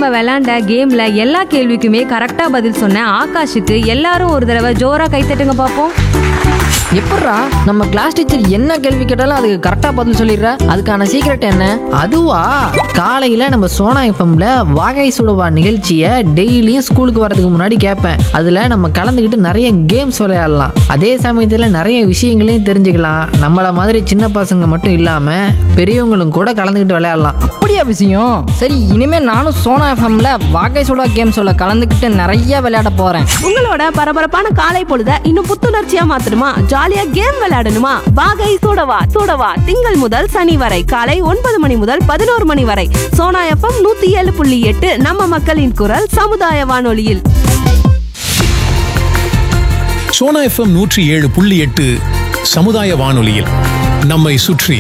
நம்ம விளையாண்ட கேம்ல எல்லா கேள்விக்குமே கரெக்டா பதில் சொன்ன ஆகாஷுக்கு எல்லாரும் ஒரு தடவை ஜோரா கை தட்டுங்க பார்ப்போம் எப்பட்றா நம்ம கிளாஸ் டீச்சர் என்ன கேள்வி கேட்டாலும் அதுக்கு கரெக்டா பதில் சொல்லிடுற அதுக்கான சீக்ரெட் என்ன அதுவா காலையில நம்ம சோனா எஃப்எம்ல வாகை சுடுவா நிகழ்ச்சியை டெய்லியும் ஸ்கூலுக்கு வரதுக்கு முன்னாடி கேட்பேன் அதுல நம்ம கலந்துக்கிட்டு நிறைய கேம்ஸ் விளையாடலாம் அதே சமயத்துல நிறைய விஷயங்களையும் தெரிஞ்சுக்கலாம் நம்மள மாதிரி சின்ன பசங்க மட்டும் இல்லாம பெரியவங்களும் கூட கலந்துக்கிட்டு விளையாடலாம் அப்படியா விஷயம் சரி இனிமே நானும் சோனா எஃப்எம்ல வாகை சுடா கேம் சொல்ல கலந்துக்கிட்டு நிறைய விளையாட போறேன் உங்களோட பரபரப்பான காலை பொழுத இன்னும் புத்துணர்ச்சியா மாத்தணுமா ஜாலியா கேம் விளையாடணுமா வாகை சூடவா சூடவா திங்கள் முதல் சனி வரை காலை ஒன்பது மணி முதல் பதினோரு மணி வரை சோனா எஃப்எம் நூத்தி ஏழு புள்ளி எட்டு நம்ம மக்களின் குரல் சமுதாய வானொலியில் சோனா எஃப்எம் நூற்றி ஏழு புள்ளி எட்டு சமுதாய வானொலியில் நம்மை சுற்றி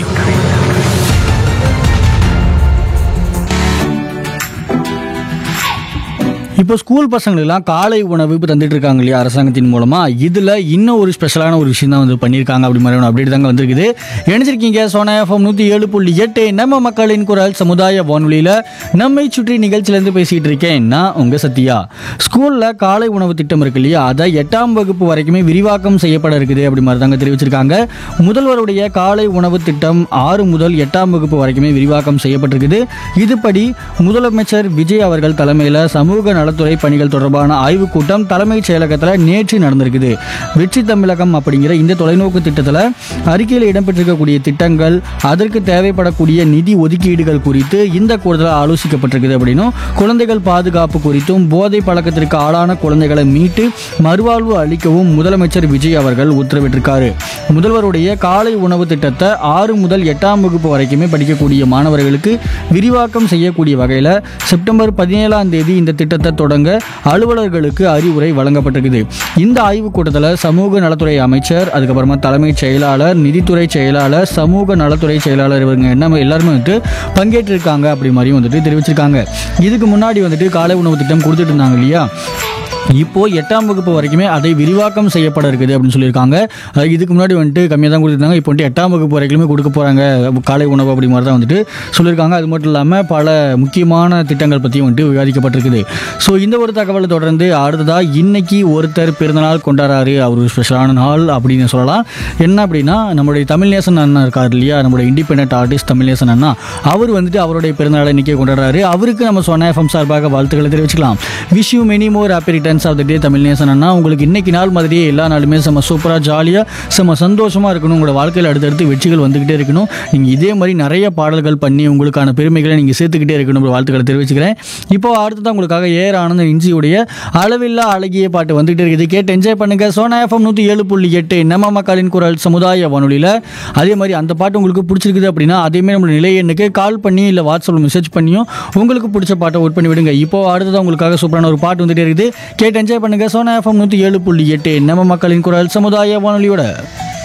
இப்போ ஸ்கூல் பசங்களுக்கெல்லாம் காலை உணவு இப்போ தந்துட்டு இருக்காங்க இல்லையா அரசாங்கத்தின் மூலமா இதுல இன்னும் ஒரு ஸ்பெஷலான ஒரு விஷயம் தான் வந்து பண்ணியிருக்காங்க அப்படி மாதிரி அப்டேட் தாங்க வந்திருக்குது இணைஞ்சிருக்கீங்க சோனா எஃப்எம் நூற்றி ஏழு புள்ளி எட்டு நம்ம மக்களின் குரல் சமுதாய வானொலியில நம்மை சுற்றி நிகழ்ச்சியிலேருந்து பேசிட்டு இருக்கேன் நான் உங்க சத்யா ஸ்கூல்ல காலை உணவு திட்டம் இருக்கு இல்லையா அதை எட்டாம் வகுப்பு வரைக்குமே விரிவாக்கம் செய்யப்பட இருக்குது அப்படி மாதிரி தாங்க தெரிவிச்சிருக்காங்க முதல்வருடைய காலை உணவு திட்டம் ஆறு முதல் எட்டாம் வகுப்பு வரைக்குமே விரிவாக்கம் செய்யப்பட்டிருக்குது இதுபடி முதலமைச்சர் விஜய் அவர்கள் தலைமையில் சமூக நலத்துறை பணிகள் தொடர்பான ஆய்வுக் கூட்டம் தலைமைச் செயலகத்தில் நேற்று நடந்திருக்குது வெற்றி தமிழகம் அப்படிங்கிற இந்த தொலைநோக்கு திட்டத்தில் அறிக்கையில் இடம்பெற்றிருக்கக்கூடிய திட்டங்கள் அதற்கு தேவைப்படக்கூடிய நிதி ஒதுக்கீடுகள் குறித்து இந்த கூடுதலாக ஆலோசிக்கப்பட்டிருக்குது அப்படின்னும் குழந்தைகள் பாதுகாப்பு குறித்தும் போதை பழக்கத்திற்கு ஆளான குழந்தைகளை மீட்டு மறுவாழ்வு அளிக்கவும் முதலமைச்சர் விஜய் அவர்கள் உத்தரவிட்டிருக்காரு முதல்வருடைய காலை உணவு திட்டத்தை ஆறு முதல் எட்டாம் வகுப்பு வரைக்குமே படிக்கக்கூடிய மாணவர்களுக்கு விரிவாக்கம் செய்யக்கூடிய வகையில் செப்டம்பர் பதினேழாம் தேதி இந்த திட்டத்தை தொடங்க அலுவலர்களுக்கு அறிவுரை வழங்கப்பட்டிருக்குது இந்த ஆய்வுக் கூட்டத்தில் சமூக நலத்துறை அமைச்சர் அதுக்கப்புறமா தலைமைச் செயலாளர் நிதித்துறை செயலாளர் சமூக நலத்துறை செயலாளர் இவங்க என்ன எல்லாருமே வந்துட்டு பங்கேற்றிருக்காங்க அப்படி மாதிரியும் வந்துட்டு தெரிவிச்சிருக்காங்க இதுக்கு முன்னாடி வந்துட்டு காலை உணவு திட்டம் கொடுத்துட்டு இருந்தாங்க இல்லையா இப்போ எட்டாம் வகுப்பு வரைக்குமே அதை விரிவாக்கம் செய்யப்பட இருக்குது அப்படின்னு சொல்லியிருக்காங்க அஹ் இதுக்கு முன்னாடி வந்துட்டு கம்மியாக தான் கொடுத்துருந்தாங்க இப்போ வந்துட்டு எட்டாம் வகுப்பு வரைக்குமே கொடுக்க போகிறாங்க காலை உணவு அப்படி மாதிரி தான் வந்துட்டு சொல்லியிருக்காங்க அது மட்டும் இல்லாமல் பல முக்கியமான திட்டங்கள் பற்றியும் வந்துட்டு விவாதிக்கப்பட்டிருக்குது ஸோ இந்த ஒரு தகவலை தொடர்ந்து அடுத்ததாக இன்னைக்கு ஒருத்தர் பிறந்தநாள் கொண்டாடுறாரு அவர் ஒரு ஸ்பெஷலான நாள் அப்படின்னு சொல்லலாம் என்ன அப்படின்னா நம்மளுடைய தமிழ்நேசன் அண்ணா இருக்கார் இல்லையா நம்மளுடைய இண்டிபெண்டன்ட் ஆர்டிஸ்ட் தமிழ்நேசன் அண்ணா அவர் வந்துட்டு அவருடைய பிறந்தநாளை இன்னைக்கே கொண்டாடுறாரு அவருக்கு நம்ம சொன்ன எஃப்எம் சார்பாக வாழ்த்துக்களை தெரிவிச்சுக்கலாம் wish you many more happy returns of the day Tamilnesan அண்ணா உங்களுக்கு இன்னைக்கு நாள் மாதிரியே எல்லா நாளுமே செம்ம சூப்பராக ஜாலியாக செம்ம சந்தோஷமாக இருக்கணும் உங்களோட வாழ்க்கையில் அடுத்தடுத்து வெற்றிகள் வந்துக்கிட்டே இருக்கணும் நீங்கள் இதே மாதிரி நிறைய பாடல்கள் பண்ணி உங்களுக்கான பெருமைகளை நீங்கள் சேர்த்துக்கிட்டே இருக்கணும் வாழ்த்துக்களை தெரிவிச்சுக்கிறேன் இப்போ அடுத்ததான் உங்களுக்காக ஏர் ஆனந்த இஞ்சியுடைய அளவில்லா அழகிய பாட்டு வந்துகிட்டே இருக்குது கேட்டு என்ஜாய் பண்ணுங்க சோனா எஃப்எம் நூற்றி ஏழு புள்ளி எட்டு நம்ம மக்களின் குரல் சமுதாய வானொலியில் அதே மாதிரி அந்த பாட்டு உங்களுக்கு பிடிச்சிருக்குது அப்படின்னா அதேமாதிரி நம்மளோட நிலை எண்ணுக்கு கால் பண்ணி இல்லை வாட்ஸ்அப்பில் மெசேஜ் பண்ணியும் உங்களுக்கு பிடிச்ச பாட்டை ஒர்க் பண்ணி விடுங்க இப்போ அடுத்ததான் உங்களுக்காக சூப்பரான ஒரு பாட்டு வந்துட்டே இருக்குது கேட்டு என்ஜாய் பண்ணுங்க சோனா எஃப்எம் நூற்றி ஏழு புள்ளி எட்டு நம்ம மக்களின் குரல் சமுதாய வானொலியோட